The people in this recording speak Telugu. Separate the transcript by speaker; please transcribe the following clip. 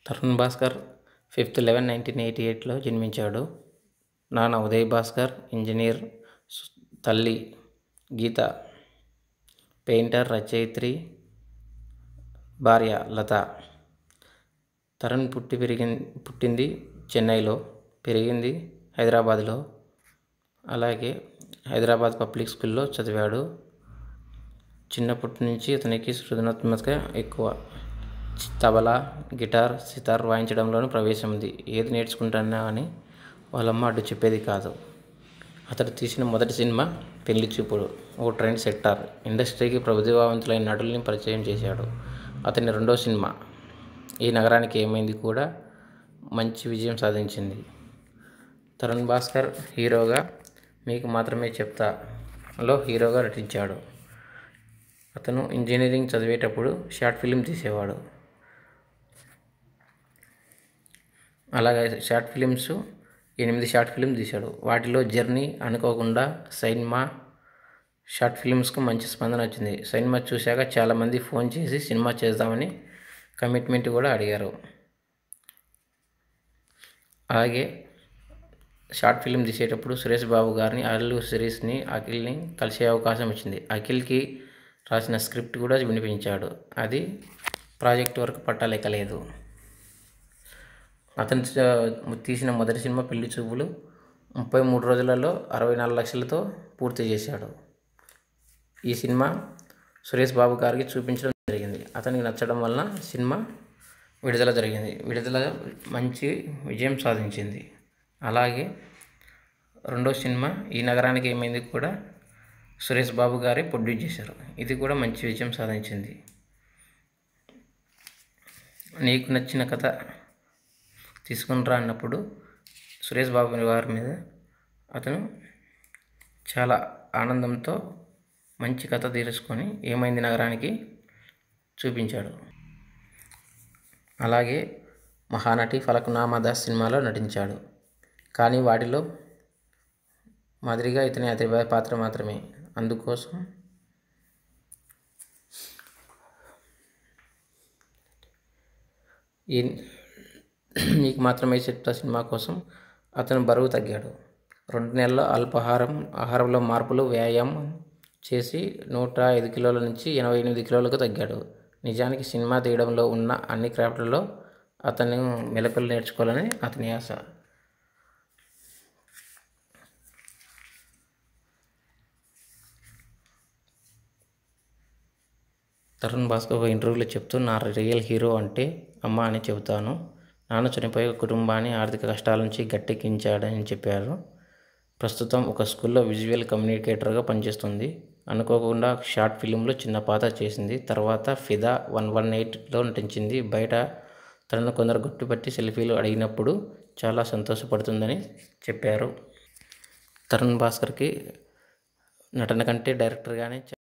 Speaker 1: Tarun Bhaskar fifth eleven nineteen eighty ఎయిట్లో జన్మించాడు నాన్న ఉదయ్ భాస్కర్ ఇంజనీర్ సు- తల్లి గీత పెయింటర్ రచయిత్రి భార్య లత తరుణ్ పుట్టి పెరిగి పుట్టింది చెన్నైలో పెరిగింది హైదరాబాద్లో అలాగే హైదరాబాద్ పబ్లిక్ స్కూల్లో చదివాడు చిన్నప్పటి నుంచి అతనికి సృజనాత్మకత ఎక్కువ చి- తబలా గిటార్ సితార్ వాయించడంలోనూ ప్రవేశం ఉంది ఏది నేర్చుకుంటున్నా అని వాళ్ళమ్మ అడ్డు చెప్పేది కాదు అతడు తీసిన మొదటి సినిమా పెళ్లి చూపుడు ఓ ట్రెండ్ సెట్టార్ ఇండస్ట్రీకి ప్రతిభావంతులైన నటుల్ని పరిచయం చేశాడు అతని రెండో సినిమా ఈ నగరానికి ఏమైంది కూడా మంచి విజయం సాధించింది తరుణ్ భాస్కర్ హీరోగా మీకు మాత్రమే చెప్తాలో హీరోగా నటించాడు అతను ఇంజనీరింగ్ చదివేటప్పుడు షార్ట్ ఫిలిం తీసేవాడు అలాగే షార్ట్ ఫిలిమ్స్ ఎనిమిది షార్ట్ ఫిలిం తీశాడు వాటిలో జర్నీ అనుకోకుండా సైన్మా షార్ట్ ఫిలిమ్స్కు మంచి స్పందన వచ్చింది సైన్మా చూశాక చాలామంది ఫోన్ చేసి సినిమా చేద్దామని కమిట్మెంట్ కూడా అడిగారు అలాగే షార్ట్ ఫిలిం తీసేటప్పుడు సురేష్ బాబు గారిని అల్లు సిరీస్ని అఖిల్ని కలిసే అవకాశం వచ్చింది అఖిల్కి రాసిన స్క్రిప్ట్ కూడా వినిపించాడు అది ప్రాజెక్ట్ వరకు పట్టాలెక్కలేదు అతను చ- తీసిన మొదటి సినిమా పెళ్లి చూపులు ముప్పై మూడు రోజులలో అరవై నాలుగు లక్షలతో పూర్తి చేశాడు ఈ సినిమా సురేష్ బాబు గారికి చూపించడం జరిగింది అతనికి నచ్చడం వలన సినిమా విడుదల జరిగింది విడుదల మంచి విజయం సాధించింది అలాగే రెండో సినిమా ఈ నగరానికి ఏమైంది కూడా సురేష్ బాబు గారే ప్రొడ్యూస్ చేశారు ఇది కూడా మంచి విజయం సాధించింది నీకు నచ్చిన కథ తీసుకుని రా అన్నప్పుడు సురేష్ బాబు గారి మీద అతను చాలా ఆనందంతో మంచి కథ తీర్చుకొని ఏమైంది నగరానికి చూపించాడు అలాగే మహానటి ఫలక్నామా దాస్ సినిమాలో నటించాడు కానీ వాటిలో మాదిరిగా ఇతని అతి పాత్ర మాత్రమే అందుకోసం ఈ నీకు మాత్రమే చెప్తా సినిమా కోసం అతను బరువు తగ్గాడు రెండు నెలల్లో అల్పాహారం ఆహారంలో మార్పులు వ్యాయామం చేసి నూట ఐదు కిలోల నుంచి ఎనభై ఎనిమిది కిలోలకు తగ్గాడు నిజానికి సినిమా తీయడంలో ఉన్న అన్ని క్రాఫ్ట్లలో అతను మెలకులు నేర్చుకోవాలని అతని ఆశ తరుణ్ భాస్కర్ ఒక ఇంటర్వ్యూలో చెప్తూ నా రియల్ హీరో అంటే అమ్మ అని చెబుతాను నాన్న చనిపోయి కుటుంబాన్ని ఆర్థిక కష్టాల నుంచి గట్టెక్కించాడని చెప్పారు ప్రస్తుతం ఒక స్కూల్లో విజువల్ కమ్యూనికేటర్గా పనిచేస్తుంది అనుకోకుండా షార్ట్ ఫిలింలో చిన్న పాత్ర చేసింది తర్వాత ఫిదా వన్ వన్ ఎయిట్లో నటించింది బయట తనను కొందరు గుర్తుపట్టి సెల్ఫీలు అడిగినప్పుడు చాలా సంతోషపడుతుందని చెప్పారు తరుణ్ భాస్కర్కి నటన కంటే డైరెక్టర్గానే